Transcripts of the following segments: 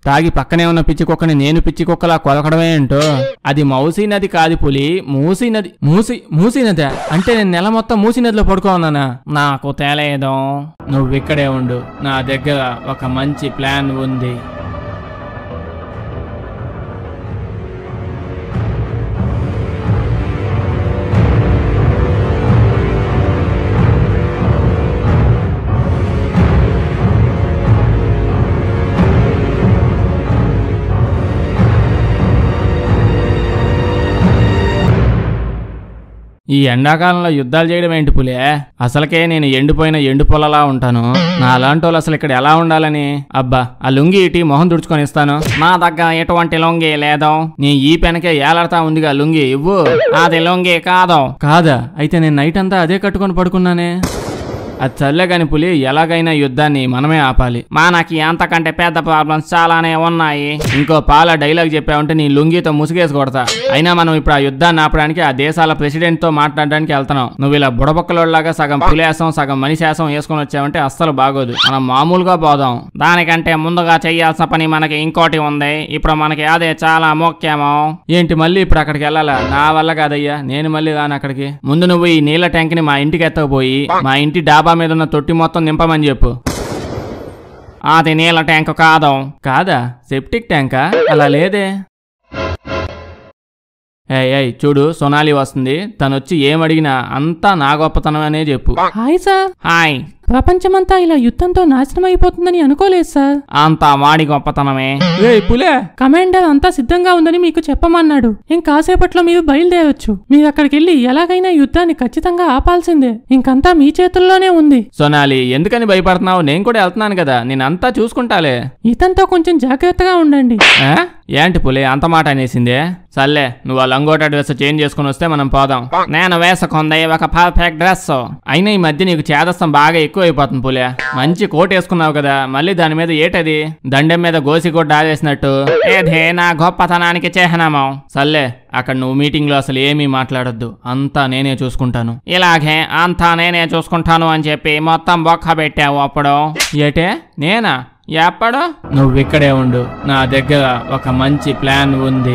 తాగి పక్కనే ఉన్న పిచ్చి కుక్కని నేను పిచ్చి కుక్కలా కొలకడమే ఏంటో అది మౌసీ నది కాదు పులి మూసీ నది మూసి మూసీ నది అంటే నేను నెల మొత్తం మూసీ నదిలో పడుకోన్నానా నాకు తేలేదు నువ్వు ఇక్కడే ఉండు నా దగ్గర ఒక మంచి ప్లాన్ ఉంది ఈ ఎండాకాలంలో యుద్ధాలు చేయడం ఏంటి పులే అసలుకే నేను ఎండిపోయిన ఎండు పొలలా ఉంటాను నా అలాంటి వాళ్ళు అసలు ఇక్కడ ఎలా ఉండాలని అబ్బా ఆ లుంగి ఇటీ మొహం తుడుచుకొని ఇస్తాను నా దగ్గర ఎటువంటి లొంగి లేదో నీ ఈ పెనకే ఏలాడుతా ఉందిగా లుంగి ఇవ్వు అది లొంగి కాదు కాదా అయితే నేను నైట్ అంతా అదే కట్టుకొని పడుకున్నానే అది చల్లే కాని పులి ఎలాగైనా యుద్ధాన్ని మనమే ఆపాలి మనకి అంతకంటే పెద్ద ప్రాబ్లమ్స్ చాలానే ఉన్నాయి ఇంకో పాల డైలాగ్ చెప్పావంటే నీ లుంగితో ముసుగేసి కొడతా అయినా మనం ఇప్పుడు ఆ యుద్ధాన్ని ఆపడానికి ఆ దేశాల ప్రెసిడెంట్ తో మాట్లాడడానికి వెళ్తున్నాం నువ్వు ఇలా బుడబక్కలోలాగా సగం పులేసం సగం మనిషేసం వేసుకొని వచ్చావంటే అస్సలు బాగోదు మనం మామూలుగా పోదాం దానికంటే ముందుగా చేయాల్సిన పని మనకి ఇంకోటి ఉంది ఇప్పుడు మనకి అదే చాలా ముఖ్యము ఏంటి మళ్ళీ ఇప్పుడు అక్కడికి వెళ్ళాలా నా వల్ల కాదయ్యా నేను మళ్ళీ రాను అక్కడికి ముందు నువ్వు ఈ నీళ్ళ ట్యాంక్ ని మా ఇంటికి ఎత్తకపోయి మా ఇంటి డాబా మీద ఉన్న తొట్టి మొత్తం నింపమని చెప్పు అది నీళ్ళ ట్యాంక్ కాదు కాదా సెప్టిక్ ట్యాంకా అలా లేదే ఏయ్ ఏయ్ చూడు సొనాలి వస్తుంది తను వచ్చి ఏం అడిగినా అంతా నా గొప్పతనమనే చెప్పు హాయ్ సార్ హాయ్ ప్రపంచమంతా ఇలా యుద్ధంతో నాశనం అయిపోతుందని అనుకోలేదు సార్ అంతా వాడి గొప్పతనమే ఏయ్ పులే కమాండర్ అంతా సిద్ధంగా ఉందని మీకు చెప్పమన్నాడు ఇంకాసేపట్లో మీరు బయలుదేరొచ్చు మీరు అక్కడికి వెళ్ళి ఎలాగైనా యుద్ధాన్ని ఖచ్చితంగా ఆపాల్సిందే ఇంకంతా మీ చేతుల్లోనే ఉంది సోనాలి ఎందుకని భయపడుతున్నావు నేను కూడా వెళ్తున్నాను కదా నేనంతా చూసుకుంటాలే ఇతనితో కొంచెం జాగ్రత్తగా ఉండండి ఆ? ఏంటి పులి అంత మాట అనేసిందే సర్లే నువ్వు ఆ లంగోటా డ్రెస్ చేంజ్ చేసుకుని వస్తే మనం పోదాం నేను వేసుకుంది ఒక పర్ఫెక్ట్ డ్రెస్ అయినా ఈ మధ్య నీకు చేదస్తం బాగా ఎక్కువ అయిపోతుంది పులి మంచి కోట్ వేసుకున్నావు కదా మళ్ళీ దాని మీద ఏటది దండెం మీద గోసి కూడా ఆవేసినట్టు ఏదే నా గొప్పతనానికి చిహ్నము సర్లే అక్కడ నువ్వు మీటింగ్ లో అసలు ఏమీ మాట్లాడొద్దు అంతా నేనే చూసుకుంటాను ఇలాగే అంతా నేనే చూసుకుంటాను అని చెప్పి మొత్తం బొక్క పెట్టావు అప్పుడు ఏటే నేనా ఎప్పుడు నువ్వు ఇక్కడే ఉండు నా దగ్గర ఒక మంచి ప్లాన్ ఉంది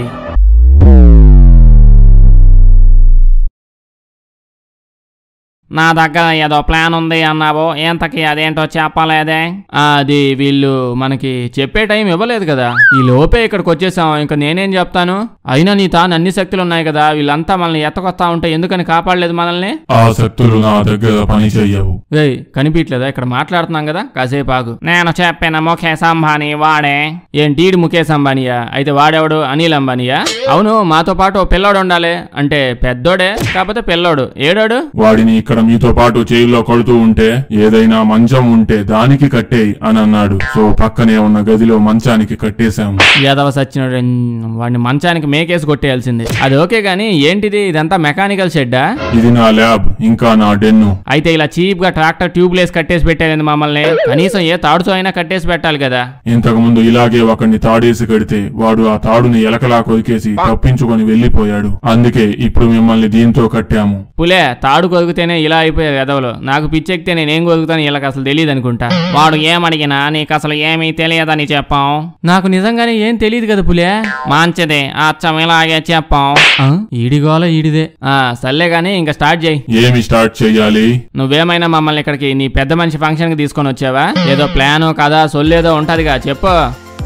నా దగ్గర ఏదో ప్లాన్ ఉంది అన్నావు ఎంతకి అదేంటో చెప్పలేదే ఆ, అది వీళ్ళు మనకి చెప్పే టైం ఇవ్వలేదు కదా ఈ లోపే ఇక్కడికి వచ్చేసాం ఇంకా నేనేం చెప్తాను అయినా నీ తాను అన్ని శక్తులు ఉన్నాయి కదా వీళ్ళంతా మనల్ని ఎత్తకొస్తా ఉంటే ఎందుకని కాపాడలేదు మనల్ని ఆ శక్తులు నా దగ్గర పని చెయ్యవు రేయ్ కనిపించలేదా ఇక్కడ మాట్లాడుతున్నాం కదా కాసేపు ఆగు నేను చెప్పిన ముఖేష్ అంబానీ వాడే ఏంటి ఈడు ముఖేష్ అంబానీయా అయితే వాడెవడు అనిల్ అంబానీయా అవును మాతో పాటు ఓ పిల్లోడు ఉండాలి అంటే పెద్దోడే కాకపోతే పిల్లోడు ఏడోడు వాడిని ఇక్కడ మీతో పాటు జైల్లో కొడుతూ ఉంటే ఏదైనా మంచం ఉంటే దానికి కట్టేయి అని అన్నాడు సో పక్కనే ఉన్న గదిలో మంచానికి కట్టేశాము యాదవ సచ్చినోడు వాడిని మంచానికి మేకేసి కొట్టేయాల్సింది అది ఓకే గానీ ఏంటిది ఇదంతా మెకానికల్ షెడ్డా ఇది నా ల్యాబ్ ఇంకా నా డెన్ను అయితే ఇలా చీప్ గా ట్రాక్టర్ ట్యూబ్లేస్ కట్టేసి పెట్టారండి మమ్మల్ని కనీసం ఏ తాడుతో అయినా కట్టేసి పెట్టాలి కదా ఇంతకు ముందు ఇలాగే ఒకడిని తాడేసి కడితే వాడు ఆ తాడుని ఎలకలా కొరికేసి తప్పించుకొని వెళ్లిపోయాడు అందుకే ఇప్పుడు మిమ్మల్ని దీంతో కట్టాము పులే తాడు కొరికితేనే ఇలా అయిపోయారు ఎదవలు నాకు పిచ్చెక్కితే నేనేం కొరుకుతాను వీళ్ళకి అసలు తెలియదు అనుకుంటా వాడు ఏమడిగినా నీకు అసలు ఏమీ తెలియదని చెప్పాం నాకు నిజంగానే ఏం తెలియదు కదా పులే మంచిది అచ్చం ఇలాగే చెప్పాం ఈడిగోల ఈడిదే ఆ సర్లే గానీ ఇంకా స్టార్ట్ చేయి ఏమి స్టార్ట్ చెయ్యాలి నువ్వేమైనా మమ్మల్ని ఇక్కడికి నీ పెద్ద మనిషి ఫంక్షన్ కి తీసుకొని వచ్చావా ఏదో ప్లాను కదా సొల్లేదో ఉంటదిగా చెప్పు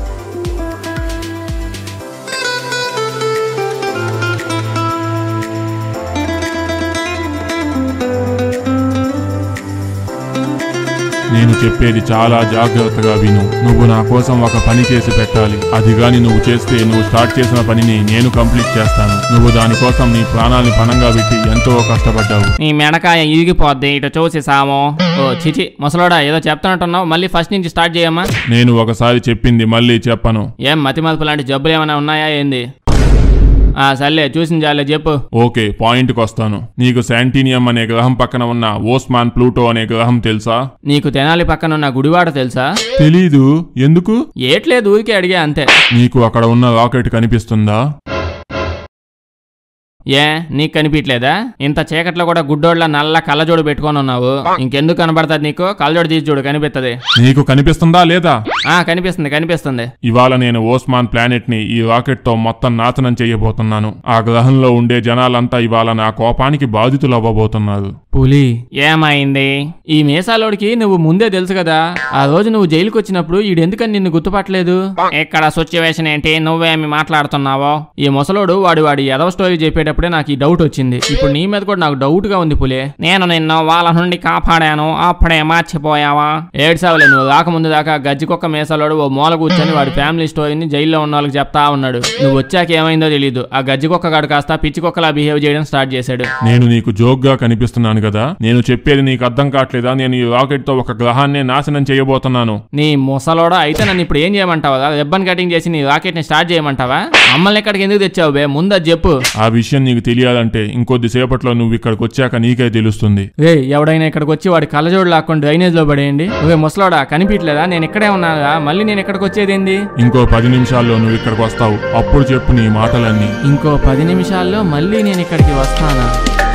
నేను చెప్పేది చాలా జాగ్రత్తగా విను నువ్వు నా కోసం ఒక పని చేసి పెట్టాలి అది గాని నువ్వు చేస్తే నువ్వు స్టార్ట్ చేసిన పనిని నేను కంప్లీట్ చేస్తాను నువ్వు దానికోసం నీ ప్రాణాల్ని పణంగా పెట్టి ఎంతో కష్టపడ్డావు నీ మెడకాయ ఇరిగిపోద్ది ఇటు చూసి సాము ఓ చిచి ముసలోడా ఏదో చెప్తున్నట్టున్నావు మళ్ళీ ఫస్ట్ నుంచి స్టార్ట్ చేయమ్మా నేను ఒకసారి చెప్పింది మళ్ళీ చెప్పను ఏం మతిమలుపు లాంటి జబ్బులు ఏమైనా ఉన్నాయా ఏంది ఆ సర్లే చూసిన చాలే చెప్పు ఓకే పాయింట్కి వస్తాను నీకు శాంటీనియం అనే గ్రహం పక్కన ఉన్న ఓస్మాన్ ప్లూటో అనే గ్రహం తెలుసా నీకు తెనాలి పక్కన ఉన్న గుడివాడ తెలుసా తెలీదు ఎందుకు ఏట్లేదు ఊరికే అడిగా అంతే నీకు అక్కడ ఉన్న రాకెట్ కనిపిస్తుందా ఏ నీకు కనిపించలేదా ఇంత చీకట్లో కూడా గుడ్డోళ్ళ నల్ల కళ్ళజోడు పెట్టుకొని ఉన్నావు ఇంకెందుకు కనబడుతుంది నీకు కళ్ళజోడు తీసి చూడు కనిపిస్తుంది నీకు కనిపిస్తుందా లేదా ఆ కనిపిస్తుంది కనిపిస్తుంది ఇవాళ నేను ఓస్మాన్ ప్లానెట్ ని ఈ రాకెట్ తో మొత్తం నాశనం చేయబోతున్నాను ఆ గ్రహంలో ఉండే జనాలంతా ఇవాళ నా కోపానికి బాధితులు అవ్వబోతున్నారు పులి ఏమైంది ఈ మీసాలోడికి నువ్వు ముందే తెలుసు కదా ఆ రోజు నువ్వు జైలుకి వచ్చినప్పుడు ఈడెందుకని నిన్ను గుర్తుపట్టలేదు ఇక్కడ సిచ్యువేషన్ ఏంటి నువ్వేమి మాట్లాడుతున్నావో ఈ ముసలోడు వాడు వాడి ఎదవ స్టోరీ చెప్పేటప్పుడే నాకు ఈ డౌట్ వచ్చింది ఇప్పుడు నీ మీద కూడా నాకు డౌట్ గా ఉంది పులి నేను నిన్ను వాళ్ళ నుండి కాపాడాను అప్పుడే మర్చిపోయావా ఏడ్సావులే నువ్వు రాకముందు దాకా గజ్జికొక్క మీసాలోడు ఓ మూల కూర్చొని వాడి ఫ్యామిలీ స్టోరీని జైల్లో ఉన్న వాళ్ళకి చెప్తా ఉన్నాడు నువ్వు వచ్చాక ఏమైందో తెలియదు ఆ గజ్జికొక్క గాడు కాస్త పిచ్చికొక్కలా బిహేవ్ చేయడం స్టార్ట్ చేశాడు నేను నీకు జోక్గా కనిపిస్తున్నాను కదా నేను చెప్పేది నీకు అర్థం కావట్లేదా నేను ఈ రాకెట్ తో ఒక గ్రహాన్నే నాశనం చేయబోతున్నాను నీ ముసలోడా అయితే నన్ను ఇప్పుడు ఏం చేయమంటావా రిబ్బన్ కటింగ్ చేసి నీ రాకెట్ ని స్టార్ట్ చేయమంటావా మమ్మల్ని ఇక్కడికి ఎందుకు తెచ్చావు బే ముందు అది చెప్పు ఆ విషయం నీకు తెలియాలంటే ఇంకొద్ది సేపట్లో నువ్వు ఇక్కడికి వచ్చాక నీకే తెలుస్తుంది రే ఎవడైనా ఇక్కడికి వచ్చి వాడి కళ్ళజోడు లాక్కొని డ్రైనేజ్ లో పడేయండి నువ్వే ముసలోడా కనిపించలేదా నేను ఇక్కడే ఉన్నాగా మళ్ళీ నేను ఇక్కడికి వచ్చేదేంది ఇంకో పది నిమిషాల్లో నువ్వు ఇక్కడికి వస్తావు అప్పుడు చెప్పు నీ మాటలన్నీ ఇంకో పది నిమిషాల్లో మళ్ళీ నేను ఇక్కడికి వస్తానా